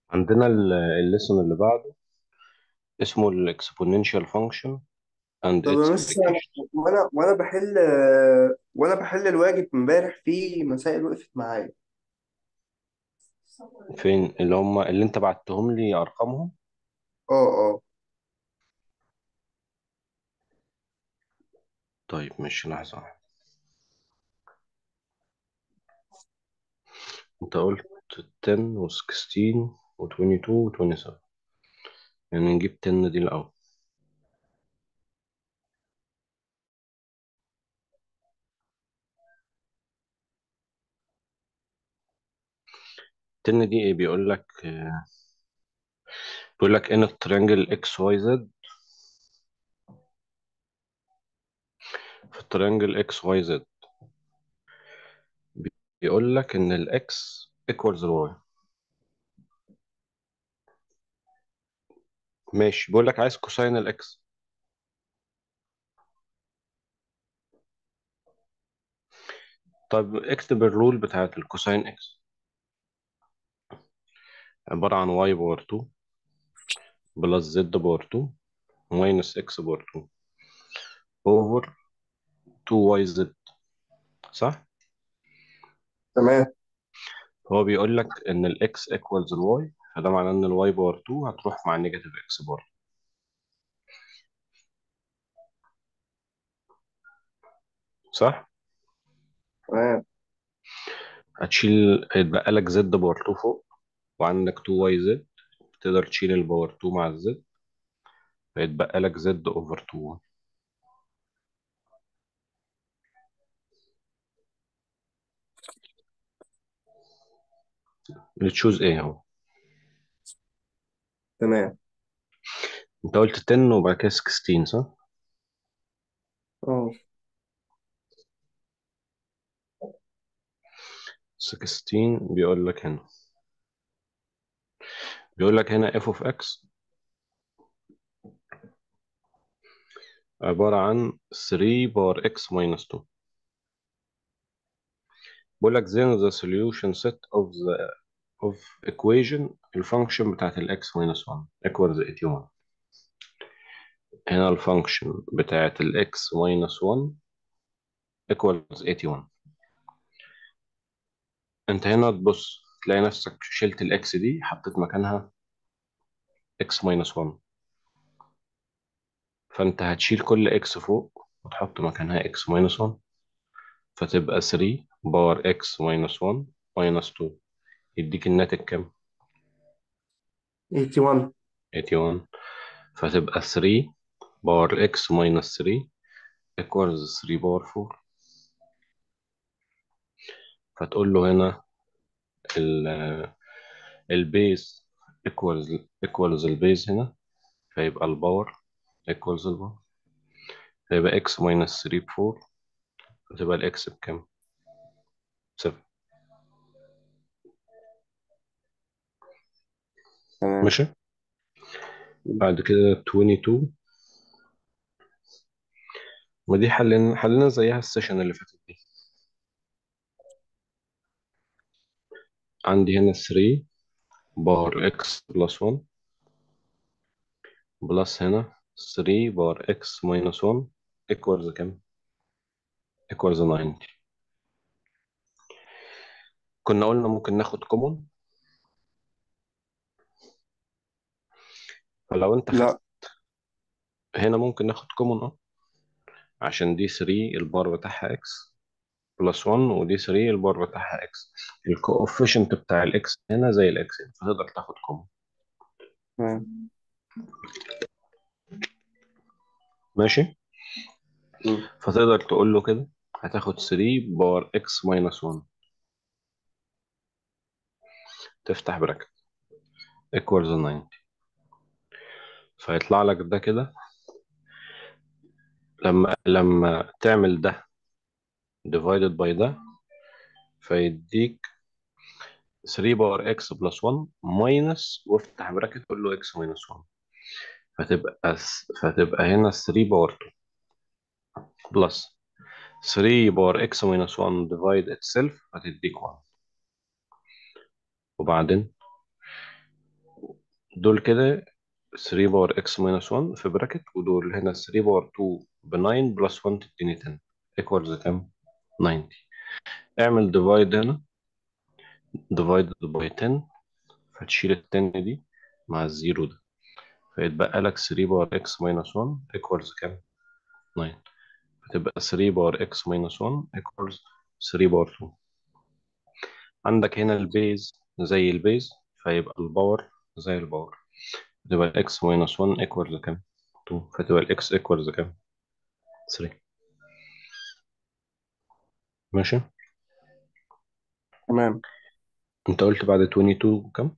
عندنا الليسون اللي بعده اسمه الاكسبوننشال فانكشن اند طب يا its مستر أنا- وانا وانا بحل وانا بحل الواجب امبارح في مسائل وقفت معايا فين اللي هم اللي انت بعتهم لي ارقامهم اه اه طيب مش لحظة واحدة. انت قلت 10 و16 و22 و27 يعني نجيب 10 دي الاول 10 دي ايه بيقول لك آه، بيقول لك ان التريانجل اكس واي زد في التريانجل اكس واي زد بيقول لك ان الاكس ايكوالز الواي ماشي بيقول لك عايز كوساين الاكس طب اكتب الرول بتاعت الكوساين اكس عبارة عن واي باور 2 بلس زد باور 2 ماينس اكس باور 2 اوفر 2 واي زد صح تمام هو بيقول لك ان الاكس ايكوالز الواي فده معناه ان الواي باور 2 هتروح مع النيجاتيف اكس باور صح تمام هتشيل هيتبقى لك زد باور 2 فوق وعندك 2 واي زد تقدر تشيل الباور 2 مع الزد فيتبقى لك زد اوفر 2 واي اللي تشوز ايه هو تمام انت قلت 10 وبعد كده 16 صح اه 16 بيقول لك هنا بيقول لك هنا اف اوف اكس عبارة عن 3 باور اكس ماينس 2 بيقول لك then the solution set of the of equation الفانكشن بتاعت الاكس minus 1 equals 81 هنا الفانكشن بتاعت الاكس minus 1 equals 81 انت هنا تبص تلاقي نفسك شلت الاكس دي حطيت مكانها اكس minus 1 فانت هتشيل كل اكس فوق وتحط مكانها اكس minus 1 فتبقى 3 باور اكس minus 1 minus 2 يديك الناتج كام 81 81 فتبقى 3 باور اكس minus 3 equals 3 باور 4 فتقول له هنا ال- البيز equals equals البيز هنا فيبقى الباور equals الباور فيبقى x minus 3 ب 4 فتبقى الاكس بكام؟ 7 تمام ماشي بعد كده 22 ودي حلنا حلنا زيها السيشن اللي فاتت دي عندي هنا 3 بار x بلس 1 بلس هنا 3 بار x minus 1 equals كام؟ equals 90 كنا قلنا ممكن ناخد كومون فلو انت خدت لا هنا ممكن ناخد كومون اه عشان دي 3 البار بتاعها x بلس 1 ودي 3 البار بتاعها x الكوفيشنت بتاع الاكس هنا زي الاكس فتقدر تاخد كومون تمام ماشي مم. فتقدر تقول له كده هتاخد 3 باور x ماينس 1 تفتح براكت equals 90 فيطلع لك ده كده لما لما تعمل ده divided by ده فيديك 3 باور x بلس 1 ماينس وافتح براكت قول له x ماينس 1 فتبقى فتبقى هنا 3 باور 2 بلس 3 باور x ماينس 1 divide itself هتديك 1 وبعدين دول كده 3 باور اكس ماينس 1 في براكت ودول هنا 3 باور 2 ب 9 بلس 1 تديني 10 ايكوالز كام 90 اعمل ديفايد هنا ديفايد باي 10 فتشيل ال 10 دي مع الزيرو ده فيتبقى لك 3 باور اكس ماينس 1 ايكوالز كام 9 فتبقى 3 باور اكس ماينس 1 ايكوالز 3 باور 2 عندك هنا البيز زي البيز فيبقى الباور زي الباور تبقى الاكس ماينس 1 ايكوالز كام 2 فتبقى الاكس ايكوالز كام 3 ماشي تمام انت قلت بعد 22 كام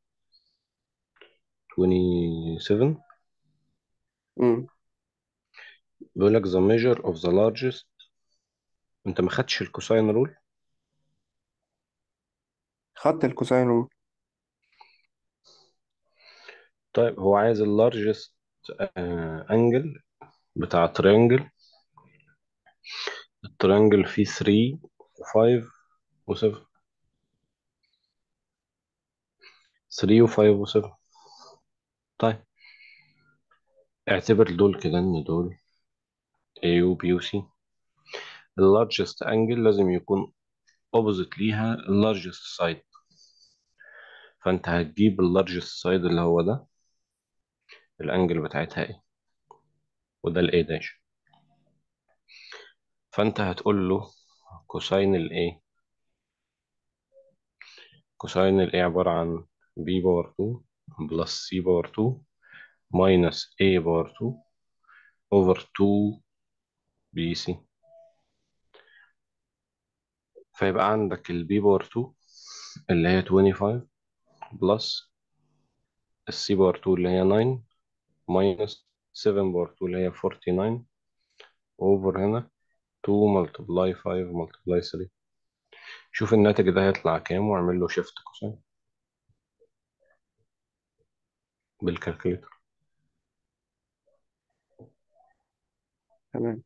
27 امم بيقول لك the measure of the largest انت ما خدتش الكوساين رول خدت الكوساين رول طيب هو عايز اللارجست انجل بتاع ترينجل الترينجل فيه 3 و5 و7 3 و5 و7 طيب اعتبر دول كده ان دول A و B و C اللارجست انجل لازم يكون opposite ليها اللارجست سايد فانت هتجيب اللارجست سايد اللي هو ده الانجل بتاعتها ايه وده الاي داش فانت هتقول له كوساين الايه كوساين الايه عبارة عن b باور 2 بلس c باور 2 ماينس a باور 2 اوفر 2 بي سي فيبقى عندك البي باور 2 اللي هي 25 بلس السي باور 2 اللي هي 9 ماينس 7 باور 2 اللي هي 49 اوفر هنا 2 ملتبلاي 5 ملتبلاي 3 شوف الناتج ده هيطلع كام واعمل له شيفت كوساين بالكالكوليتر تمام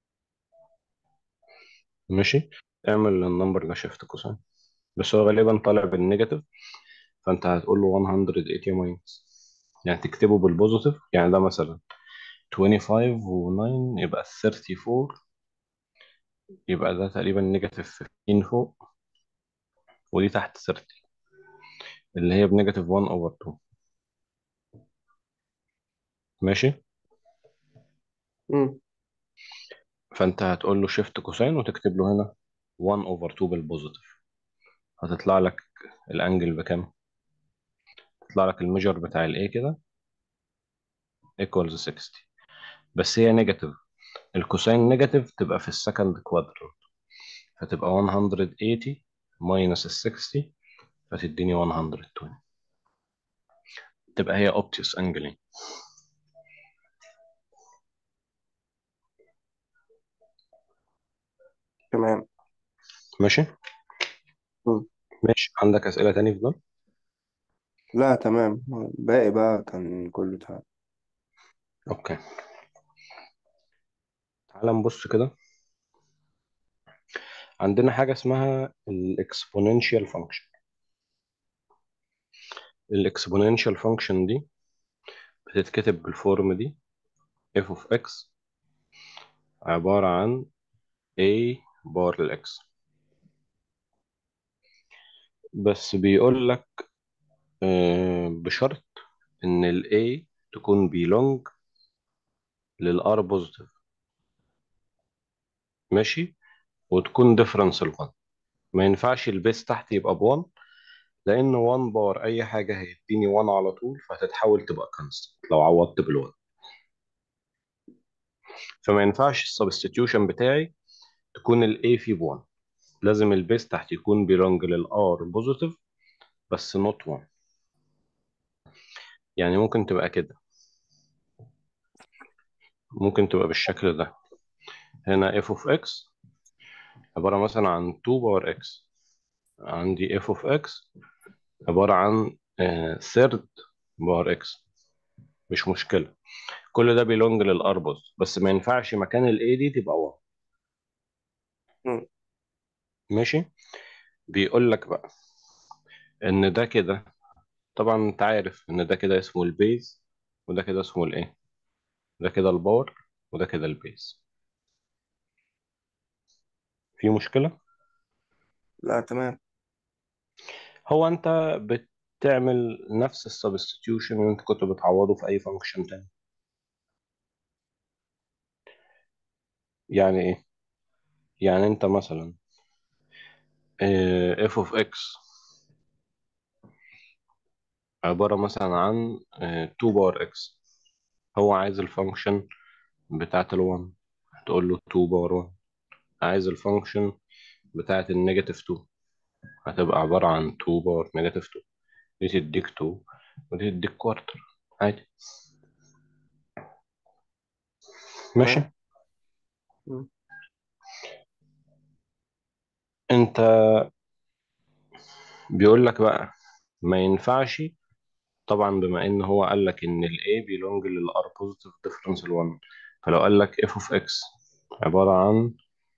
ماشي اعمل النمبر ده شيفت كوساين بس هو غالبا طالع بالنيجاتيف فانت هتقول له 180 ماينس يعني تكتبه بالبوزيتيف يعني ده مثلا 25 و9 يبقى 34 يبقى ده تقريبا نيجاتيف 15 فوق ودي تحت 30 اللي هي بنيجاتيف 1 اوفر 2 ماشي امم فانت هتقول له شيفت كوساين وتكتب له هنا 1 اوفر 2 بالبوزيتيف هتطلع لك الانجل بكام تطلع لك الميجر بتاع الايه كده ايكوالز 60 بس هي نيجاتيف الكوساين نيجاتيف تبقى في السكند كوادرنت فتبقى 180 ماينس ال 60 فتديني 120 تبقى هي اوبتيوس انجلين تمام ماشي مم. ماشي عندك اسئله تاني في دول لا تمام باقي بقى كان كله تمام اوكي تعال نبص كده عندنا حاجه اسمها الاكسبوننشال فانكشن الاكسبوننشال فانكشن دي بتتكتب بالفورم دي f of x عباره عن a بار الاكس بس بيقول لك آه، بشرط ان ال a تكون belong للار بوزيتيف ماشي وتكون difference ال 1 ما ينفعش البيس تحت يبقى ب 1 لان 1 باور اي حاجه هيديني 1 على طول فهتتحول تبقى كونستنت لو عوضت بال1 فما ينفعش السبستيتيوشن بتاعي تكون الاي فيه ب 1 لازم البيس تحت يكون بيلونج للار بوزيتيف بس نوت 1 يعني ممكن تبقى كده ممكن تبقى بالشكل ده هنا f of x عبارة مثلا عن 2 باور x عندي f of x عبارة عن ثيرد باور x مش مشكلة كل ده بيلونج للأربوز بس ما ينفعش مكان ال A دي تبقى 1 مم. ماشي بيقول لك بقى إن ده كده طبعا انت عارف ان ده كده اسمه البيز وده كده اسمه الايه ده كده الباور وده كده البيز في مشكلة لا تمام هو انت بتعمل نفس السبستيتيوشن اللي انت كنت بتعوضه في اي فانكشن تاني يعني ايه يعني انت مثلا اف اوف اكس عبارة مثلا عن 2 باور اكس هو عايز الفانكشن بتاعت ال1 هتقول له 2 باور 1 عايز الفانكشن بتاعت النيجاتيف 2 هتبقى عبارة عن 2 باور نيجاتيف 2 دي تديك 2 ودي تديك كوارتر عادي ماشي تمام مم. انت بيقول لك بقى ما ينفعش طبعا بما ان هو قال لك ان ال A belong لل R positive difference ال 1 فلو قال لك f of x عبارة عن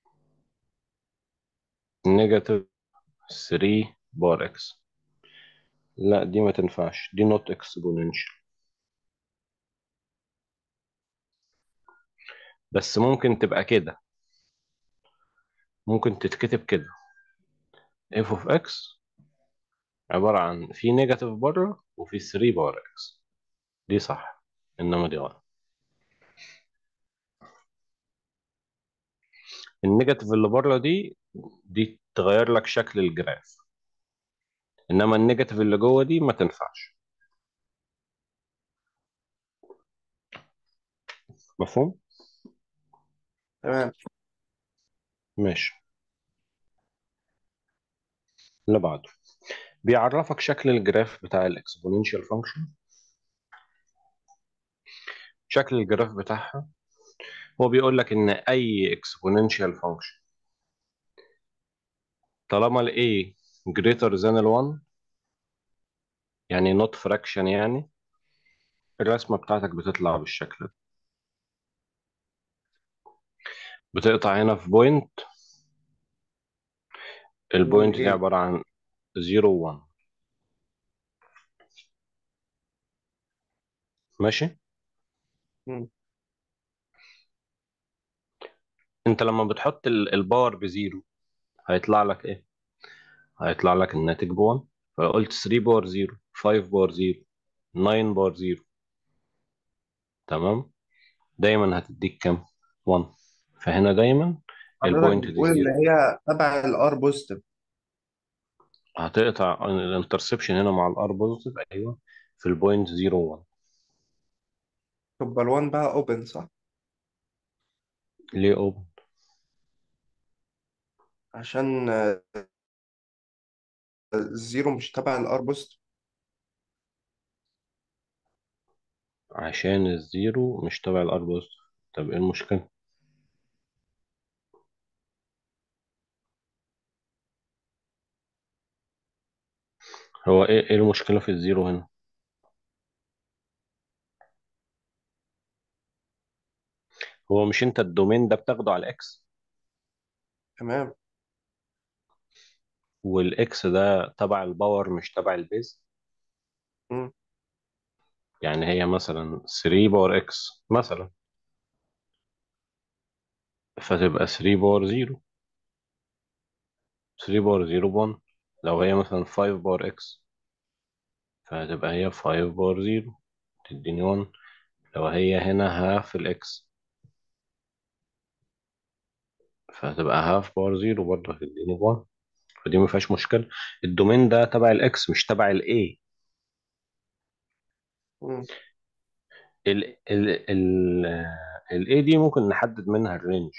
نيجاتيف 3 بار x لا دي ما تنفعش دي not exponential بس ممكن تبقى كده ممكن تتكتب كده f of x عبارة عن في نيجاتيف بره وفي 3 بار x دي صح انما دي غلط النيجاتيف اللي بره دي دي تغير لك شكل الجراف انما النيجاتيف اللي جوه دي ما تنفعش مفهوم تمام ماشي اللي بعده بيعرفك شكل الجراف بتاع الاكسبوننشال فانكشن شكل الجراف بتاعها هو بيقول لك ان اي اكسبوننشال فانكشن طالما ال a greater than ال 1 يعني not fraction يعني الرسمة بتاعتك بتطلع بالشكل ده بتقطع هنا في بوينت نقول البوينت دي ايه عبارة عن 0 1 ماشي مم. انت لما بتحط ال- الباور بزيرو هيطلع لك ايه هيطلع لك الناتج ب 1 فقلت 3 باور 0 5 باور 0 9 باور 0 تمام دايما هتديك كام 1 فهنا دايما حضرتك البوينت دي بتقول اللي 0 هي تبع الار بوزيتيف هتقطع الانترسبشن هنا مع الار بوزيتيف ايوه في البوينت 0 1 تبقى ال1 بقى اوبن صح ليه اوبن عشان آه، الزيرو مش تبع الار بوزيتيف عشان الزيرو مش تبع الار بوزيتيف طب ايه المشكله هو ايه ايه المشكله في الزيرو هنا هو مش انت الدومين ده بتاخده على الاكس تمام والاكس ده تبع الباور مش تبع البيز مم. يعني هي مثلا 3 باور اكس مثلا فتبقى 3 باور 0 3 باور 0 ب 1 لو هي مثلا 5 باور اكس فهتبقى هي 5 باور 0 تديني 1 لو هي هنا هاف الاكس فهتبقى هاف باور 0 برضه هتديني ب 1 فدي ما فيهاش مشكله الدومين ده تبع الاكس مش تبع الاي مم. ال ال ال الاي دي ممكن نحدد منها الرينج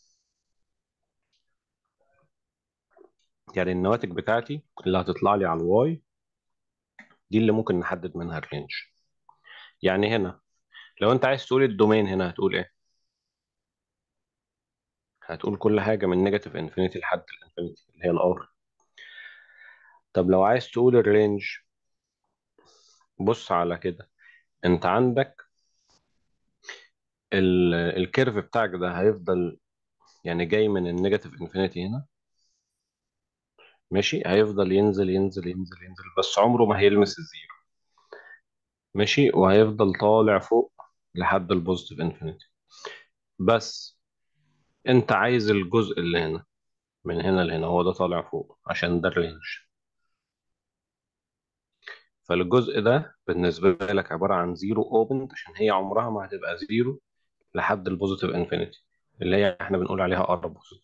يعني النواتج بتاعتي اللي هتطلع لي على الواي دي اللي ممكن نحدد منها الرينج يعني هنا لو انت عايز تقول الدومين هنا هتقول ايه هتقول كل حاجه من نيجاتيف انفينيتي لحد الانفينيتي اللي هي الار طب لو عايز تقول الرينج بص على كده انت عندك ال- الكيرف بتاعك ده هيفضل يعني جاي من النيجاتيف انفينيتي هنا ماشي هيفضل ينزل ينزل ينزل ينزل بس عمره ما هيلمس الزيرو ماشي وهيفضل طالع فوق لحد البوزيتيف انفينيتي بس انت عايز الجزء اللي هنا من هنا لهنا هو ده طالع فوق عشان ده الرينج فالجزء ده بالنسبة لك عبارة عن زيرو اوبند عشان هي عمرها ما هتبقى زيرو لحد البوزيتيف انفينيتي اللي هي احنا بنقول عليها ار بوزيتيف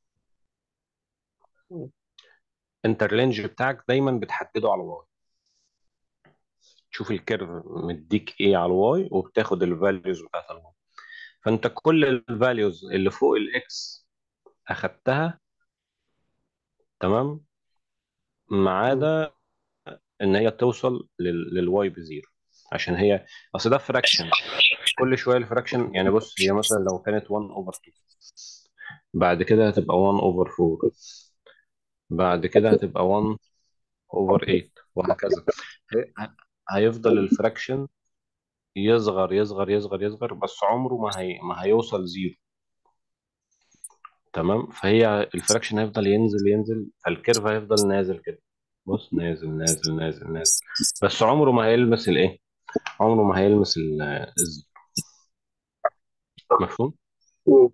انت الرينج بتاعك دايما بتحدده على الواي تشوف الكيرف مديك ايه على الواي وبتاخد الفاليوز بتاعت الواي فانت كل الفاليوز اللي فوق الاكس اخدتها تمام ما مم. عدا ان هي توصل لل- للواي بزيرو عشان هي اصل ده فراكشن كل شويه الفراكشن يعني بص هي مثلا لو كانت 1 اوفر 2 بعد كده هتبقى 1 اوفر 4 بعد كده هتبقى 1 اوفر 8 وهكذا هي- هيفضل الفراكشن يصغر يصغر يصغر يصغر بس عمره ما هي ما هيوصل زيرو تمام فهي الفراكشن هيفضل ينزل ينزل فالكيرف هيفضل نازل كده بص نازل نازل نازل نازل بس عمره ما هيلمس الايه عمره ما هيلمس ال- الزيرو مفهوم مم.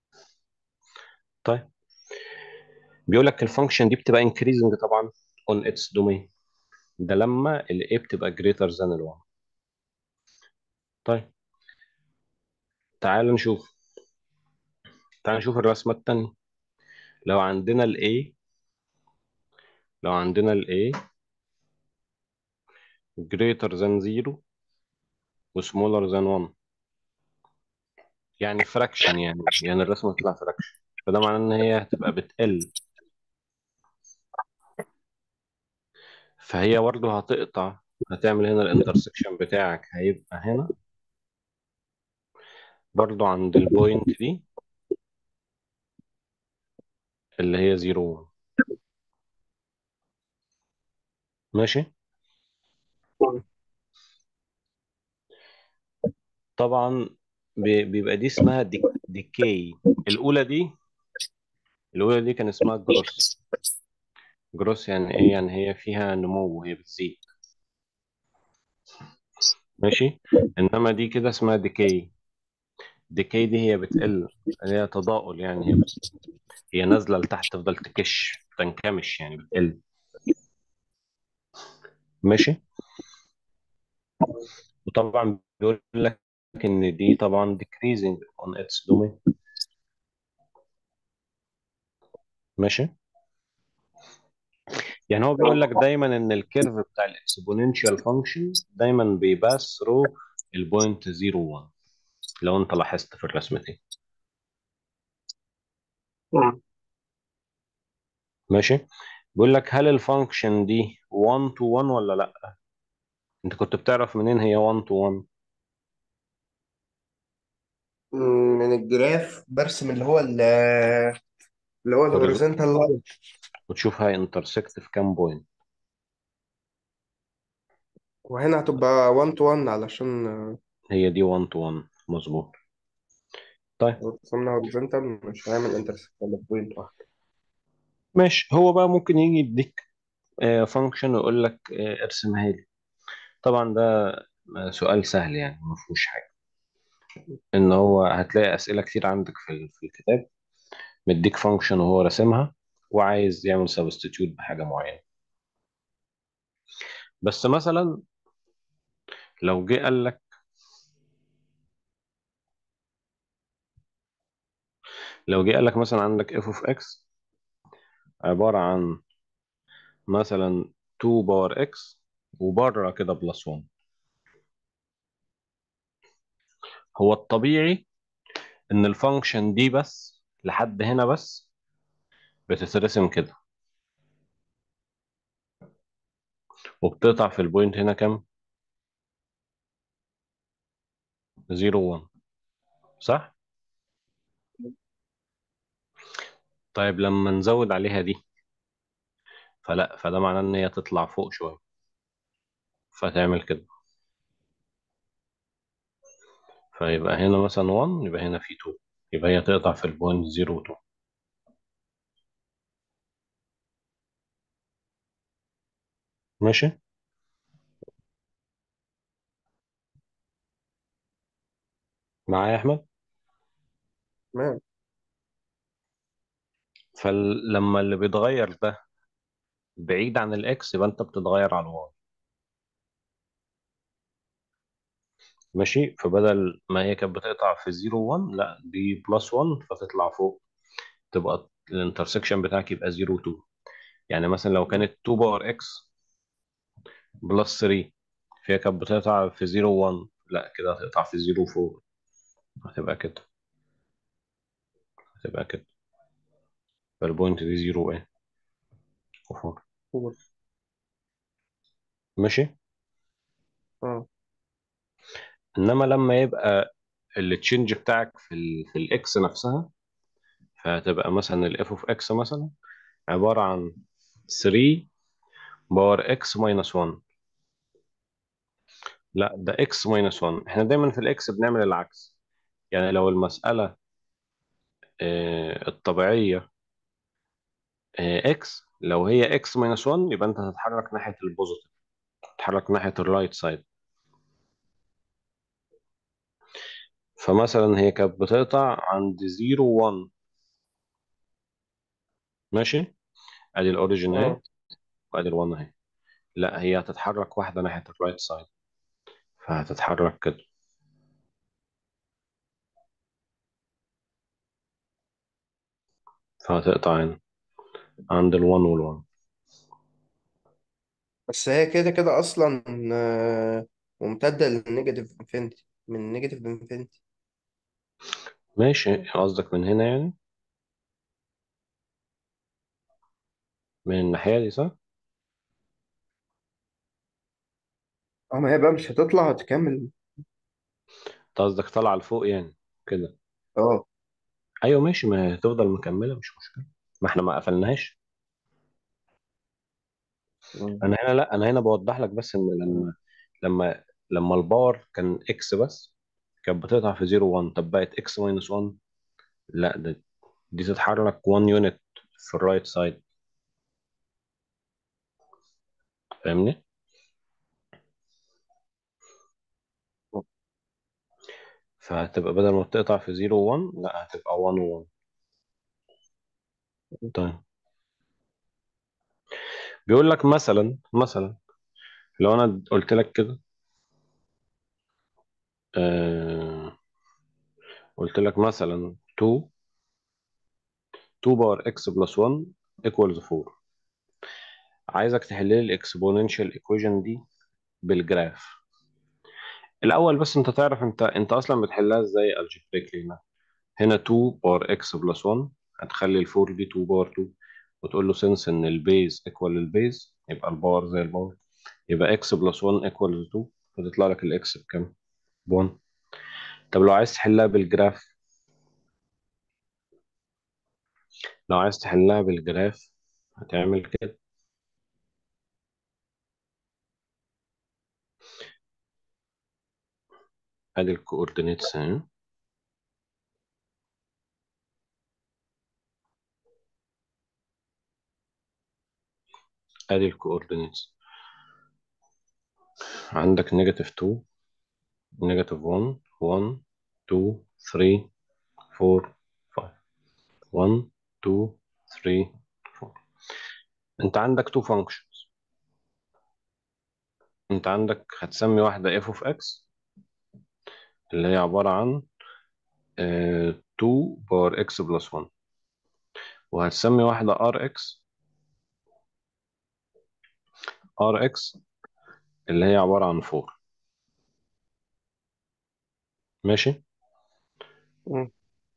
طيب بيقول لك الفانكشن دي بتبقى increasing طبعا on its domain ده لما ال a بتبقى greater than ال 1 طيب تعال نشوف تعال نشوف الرسمة التانية لو عندنا ال a لو عندنا ال a greater than 0 و smaller than 1 يعني fraction يعني يعني الرسمة تطلع fraction فده معناه ان هي هتبقى بتقل فهي برضه هتقطع هتعمل هنا الانترسكشن بتاعك هيبقى هنا برضه عند البوينت دي اللي هي 0 ماشي مم. طبعا بي- بيبقى دي اسمها دي ديكي الاولى دي الاولى دي كان اسمها جروس جروس يعني ايه يعني هي فيها نمو هي بتزيد ماشي انما دي كده اسمها ديكي ديكي دي هي بتقل اللي هي تضاؤل يعني هي هي نازله لتحت تفضل تكش تنكمش يعني بتقل ماشي وطبعا بيقول لك ان دي طبعا decreasing on its domain ماشي يعني هو بيقول لك دايما ان الكيرف بتاع الاكسبوننشال فانكشن دايما بيباس ثرو البوينت 01 لو انت لاحظت في الرسمتين مم. ماشي بيقول لك هل الفانكشن دي 1 to 1 ولا لا انت كنت بتعرف منين هي 1 to 1 من الجراف برسم اللي هو ال- اللي هو هوريزون الهوريزونتال لاين وتشوف هي انترسكت في كام بوينت وهنا هتبقى 1 to 1 علشان هي دي 1 to 1 مظبوط طيب لو رسمنا هوريزونتال مش هنعمل انترسكت الا في بوينت واحد ماشي هو بقى ممكن يجي يديك فانكشن ويقول لك آه، ارسمها لي طبعا ده آه، سؤال سهل يعني ما فيهوش حاجه ان هو هتلاقي اسئله كتير عندك في ال- في الكتاب مديك فانكشن وهو راسمها وعايز يعمل سبستيتيوت بحاجه معينه بس مثلا لو جه قال لك لو جه قال لك مثلا عندك اف اوف اكس عباره عن مثلا 2 باور اكس وبره كده بلس 1 هو الطبيعي ان الفانكشن دي بس لحد هنا بس بتترسم كده وبتقطع في البوينت هنا كام 0 1 صح طيب لما نزود عليها دي فلا فده معناه ان هي تطلع فوق شويه فتعمل كده فيبقى هنا مثلا 1 يبقى هنا في 2 يبقى هي تقطع في البوينت 0 و 2 ماشي معايا يا احمد تمام فلما اللي بيتغير ده بعيد عن الاكس يبقى انت بتتغير على الواي ماشي فبدل ما هي كانت بتقطع في 0 1 لا دي بلس 1 فتطلع فوق تبقى الانترسكشن بتاعك يبقى 0 2 يعني مثلا لو كانت 2 باور اكس بلس 3 فهي كانت بتقطع في 0 1 لا كده هتقطع في 0 4 هتبقى كده هتبقى كده فالبوينت دي 0 ايه و4 فور ماشي اه انما لما يبقى التشينج بتاعك في ال في الاكس نفسها فهتبقى مثلا الاف اوف اكس مثلا عباره عن 3 باور اكس ماينس 1 لا ده اكس ماينس 1 احنا دايما في الاكس بنعمل العكس يعني لو المساله آه، الطبيعيه اكس لو هي اكس ماينس 1 يبقى انت هتتحرك ناحيه البوزيتيف تتحرك ناحيه الرايت سايد فمثلا هي كانت بتقطع عند 0 1 ماشي ادي الاوريجين اهي اه وادي ال1 اهي لا هي هتتحرك واحده ناحيه الرايت سايد فهتتحرك كده فهتقطع هنا عند ال1 وال1 بس هي كده كده اصلا آه، ممتده للنيجاتيف انفينيتي من نيجاتيف انفينيتي ماشي قصدك من هنا يعني من الناحيه دي صح اه ما هي بقى مش هتطلع هتكمل انت قصدك طالعه لفوق يعني كده اه ايوه ماشي ما هي هتفضل مكمله مش مشكله ما احنا ما قفلناش مم. انا هنا لا انا هنا بوضح لك بس ان لما لما لما الباور كان اكس بس كانت بتقطع في 0 1 طب بقت اكس ماينس 1 لا ده دي تتحرك 1 يونت في الرايت سايد فاهمني فهتبقى بدل ما بتقطع في 0 1 لا هتبقى 1 1 طيب بيقول لك مثلا مثلا لو انا قلت لك كده آه قلت لك مثلا 2 2 باور اكس بلس 1 ايكوالز 4 عايزك تحل لي الاكسبوننشال ايكويشن دي بالجراف الاول بس انت تعرف انت انت اصلا بتحلها ازاي الجبريكلي هنا هنا 2 باور اكس بلس 1 هتخلي ال 4 دي 2 باور 2 وتقول له سنس ان البيز ايكوال للبيز يبقى الباور زي الباور يبقى اكس بلس 1 ايكوال 2 فتطلع لك الاكس بكام؟ ب 1 طب لو عايز تحلها بالجراف لو عايز تحلها بالجراف هتعمل كده ادي الكوردينيتس اهي ادي الكوردينيتس عندك نيجاتيف 2 نيجاتيف 1 1 2 3 4 5 1 2 3 4 انت عندك تو فانكشنز انت عندك هتسمي واحده اف اوف اكس اللي هي عباره عن آه، 2 باور اكس بلس 1 وهتسمي واحده ار اكس ار اكس اللي هي عباره عن 4 ماشي مم.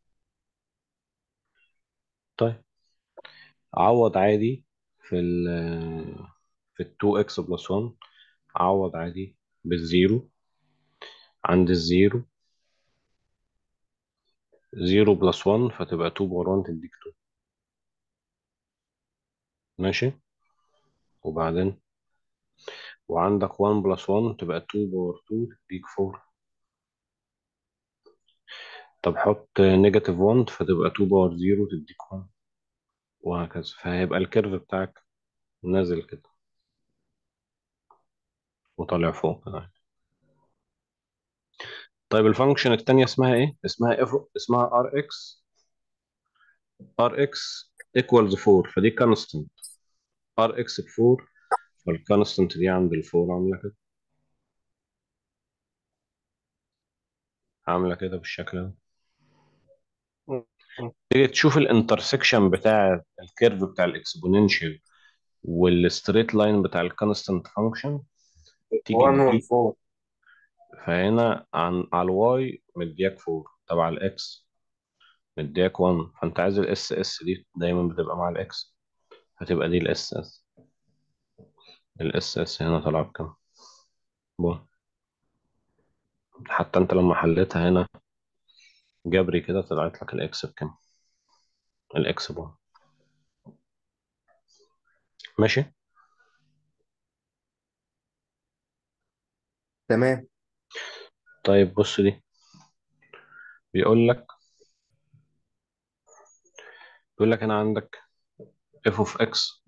طيب عوض عادي في ال في ال 2 اكس بلس 1 عوض عادي بالزيرو عند الزيرو 0 بلس 1 فتبقى 2 باور 1 تديك 2 ماشي وبعدين وعندك 1 بلس 1 تبقى 2 باور 2 تديك 4 طب حط نيجاتيف 1 فتبقى 2 باور 0 تديك 1 وهكذا فهيبقى الكيرف بتاعك نازل كده وطالع فوق كده طيب الفانكشن التانية اسمها ايه اسمها اف اسمها ار اكس ار اكس ايكوالز 4 فدي كونستنت ار اكس ب 4 فالكونستنت دي عند ال 4 عامله كده عامله كده بالشكل ده م- م. تيجي تشوف الانترسكشن بتاع الكيرف بتاع الاكسبوننشال والستريت لاين بتاع الكونستنت فانكشن تيجي 1 وال دي 4 فهنا عن على الواي مدياك 4 تبع الاكس مدياك 1 فانت عايز الاس اس دي دايما بتبقى مع الاكس هتبقى دي الاس اس الاس اس هنا طالعه بكام بون حتى انت لما حليتها هنا جبري كده طلعت لك الاكس بكام الاكس بون ماشي تمام طيب بص دي بيقول لك بيقول لك هنا عندك اف اوف اكس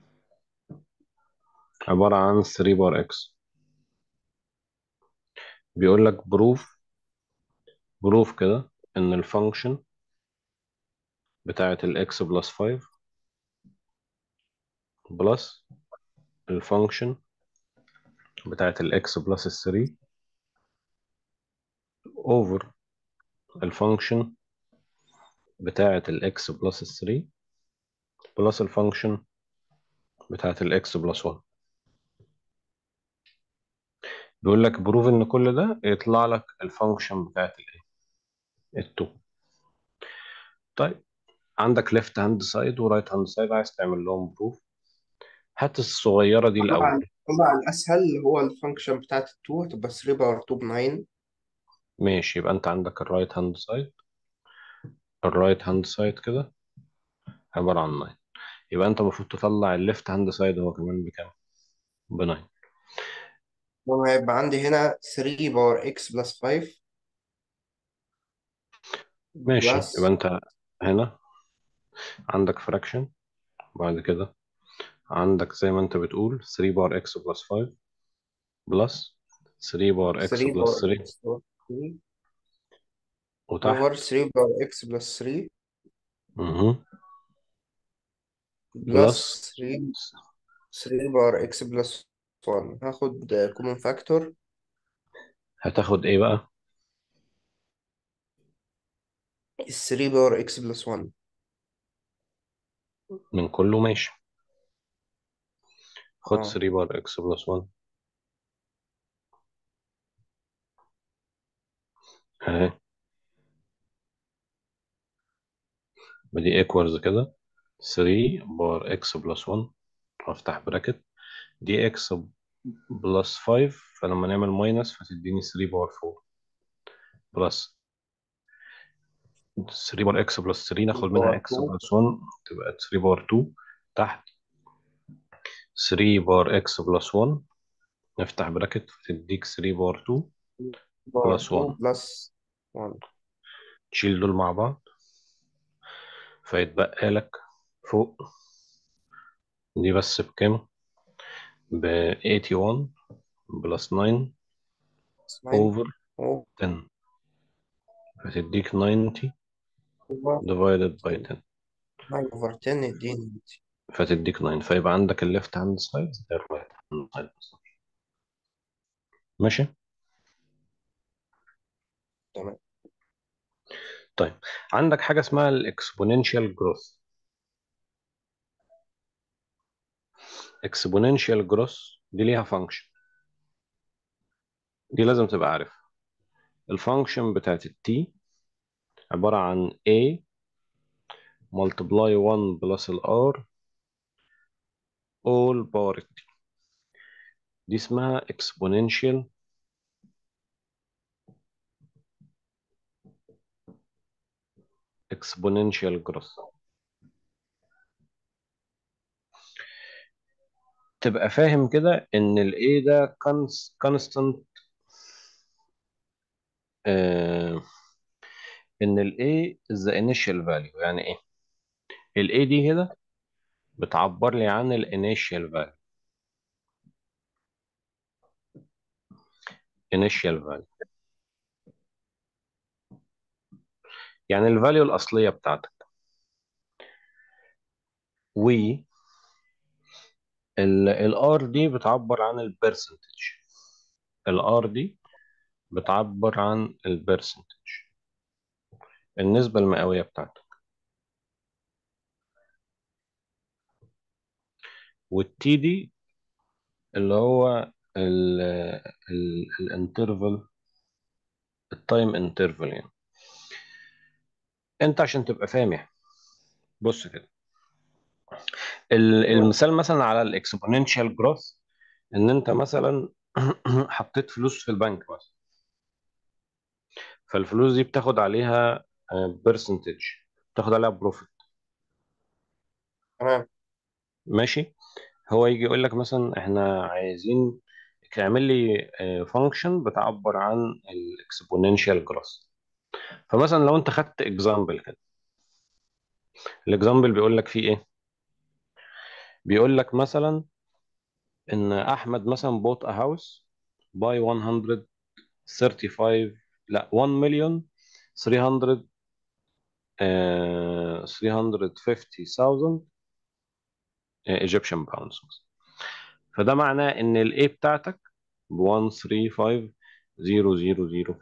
عباره عن 3 بار اكس بيقول لك بروف بروف كده ان الفانكشن بتاعه الاكس بلس 5 بلس الفانكشن بتاعه الاكس بلس 3 اوفر الفانكشن بتاعه الاكس بلس 3 بلس الفانكشن بتاعه الاكس بلس 1 بيقول لك بروف ان كل ده يطلع لك الفانكشن بتاعت الايه ال2 طيب عندك ليفت هاند سايد ورايت هاند سايد عايز تعمل لهم بروف هات الصغيره دي طبعا الاول طبعا الأسهل هو الفانكشن بتاعت ال 2 هتبقى 3 باور 2 ب 9 ماشي يبقى انت عندك الرايت هاند سايد الرايت هاند سايد كده عباره عن 9 يبقى انت المفروض تطلع الليفت هاند سايد هو كمان بكام ب 9 وهيبقى عندي هنا 3 باور اكس بلس 5 ماشي يبقى بلس انت هنا عندك فراكشن بعد كده عندك زي ما انت بتقول 3 بار اكس بلس 5 بلس 3 بار اكس 3 بلس باور 3 اكس بلس 3 اوفر وتحت 3 باور اكس بلس 3 اها بلس بلس 3 3 باور اكس بلس 1 هاخد كومن فاكتور هتاخد ايه بقى ال 3 باور اكس بلس 1 من كله ماشي خد اه 3 بار اكس بلس 1 اهي بدي ايكوالز كده 3 بار اكس بلس 1 افتح براكت دي اكس بلس 5 فلما نعمل ماينس فتديني 3 بار 4 بلس 3 بار اكس بلس 3 3 ناخد منها باور اكس 2 بلس 1 تبقى 3 بار 2 تحت 3 بار اكس بلس 1 نفتح براكت فتديك 3 بار 2 باور بلس 2 1 بلس 1 تشيل دول مع بعض فيتبقى لك فوق دي بس بكام ب 81 بلس 9 9 over 10 فتديك 90 اوفر divided by 10 9 اوفر 10 اديني فتديك 9 فيبقى عندك الليفت هاند سايد زي الرايت هاند سايد ماشي تمام طيب عندك حاجة اسمها الاكسبوننشال جروث اكسبوننشال جروث دي ليها فانكشن دي لازم تبقى عارف الفانكشن بتاعت التي عبارة عن a multiply 1 plus ال r all power t دي اسمها exponential exponential growth تبقى فاهم كده ان ال A ده كونس- constant آه ان ال A is the initial value يعني ايه ال A دي كده بتعبر لي عن ال initial value initial value يعني الفاليو الاصليه بتاعتك و الار دي بتعبر عن البرسنتج الار دي بتعبر عن البرسنتج النسبه المئويه بتاعتك والتي دي اللي هو الانترفال التايم انترفال يعني انت عشان تبقى فاهم يعني بص كده ال- المثال مثلا على الاكسبوننشال جروث ان انت مثلا حطيت فلوس في البنك مثلا فالفلوس دي بتاخد عليها برسنتج بتاخد عليها بروفيت تمام ماشي هو يجي يقول لك مثلا احنا عايزين تعمل لي فانكشن بتعبر عن الاكسبوننشال جروث فمثلا لو انت خدت اكزامبل كده الاكزامبل بيقول لك فيه ايه بيقول لك مثلا ان احمد مثلا بوت ا هاوس باي 135 لا 1 مليون 300 آه، 350,000 ايجيبشن باوندز فده معناه ان الاي بتاعتك ب 135,000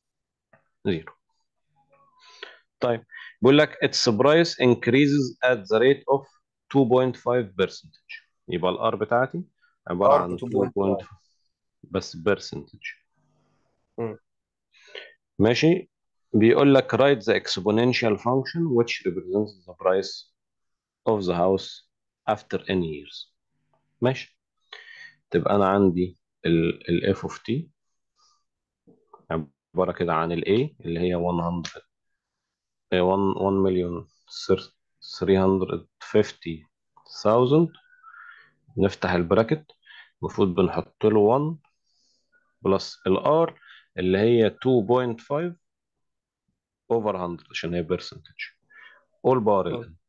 طيب بيقول لك its price increases at the rate of 2.5% يبقى الار بتاعتي عبارة ار ب عن 2.5 2.5 بس percentage مم. ماشي بيقول لك write the exponential function which represents the price of the house after n years ماشي تبقى انا عندي ال f of t عبارة كده عن ال a اللي هي 100 آه، 1 1 مليون 350,000 نفتح البراكت المفروض بنحط له 1 بلس الار اللي هي 2.5 اوفر 100 عشان هي برسنتج اول بار مم. الان